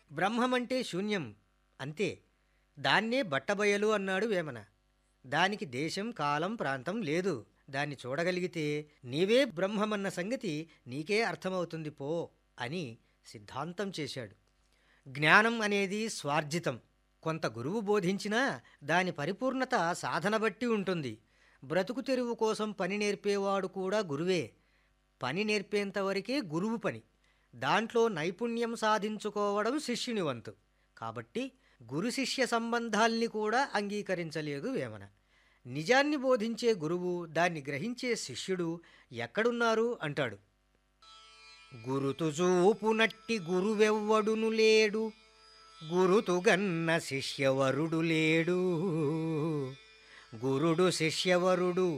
బ్రహ్మమంటే శూన్యం అంతే దాన్నే బట్టబయలు అన్నాడు వేమన దానికి దేశం కాలం ప్రాంతం లేదు దాన్ని చూడగలిగితే నీవే బ్రహ్మమన్న సంగతి నీకే అర్థమవుతుంది పో అని సిద్ధాంతం చేశాడు జ్ఞానం అనేది స్వార్జితం కొంత గురువు బోధించినా దాని పరిపూర్ణత సాధన బట్టి ఉంటుంది బ్రతుకు తెరువు కోసం పని నేర్పేవాడు కూడా గురువే పని నేర్పేంతవరకే గురువు పని దాంట్లో నైపుణ్యం సాధించుకోవడం శిష్యుని వంతు కాబట్టి గురు శిష్య సంబంధాల్ని కూడా అంగీకరించలేదు వేమన నిజాన్ని బోధించే గురువు దాన్ని గ్రహించే శిష్యుడు ఎక్కడున్నారు అంటాడు గురుతు చూపునట్టి గురువెవ్వడును లేడు గురుతుగన్న శిష్యవరుడు లేడు గురుడు శిష్యవరుడు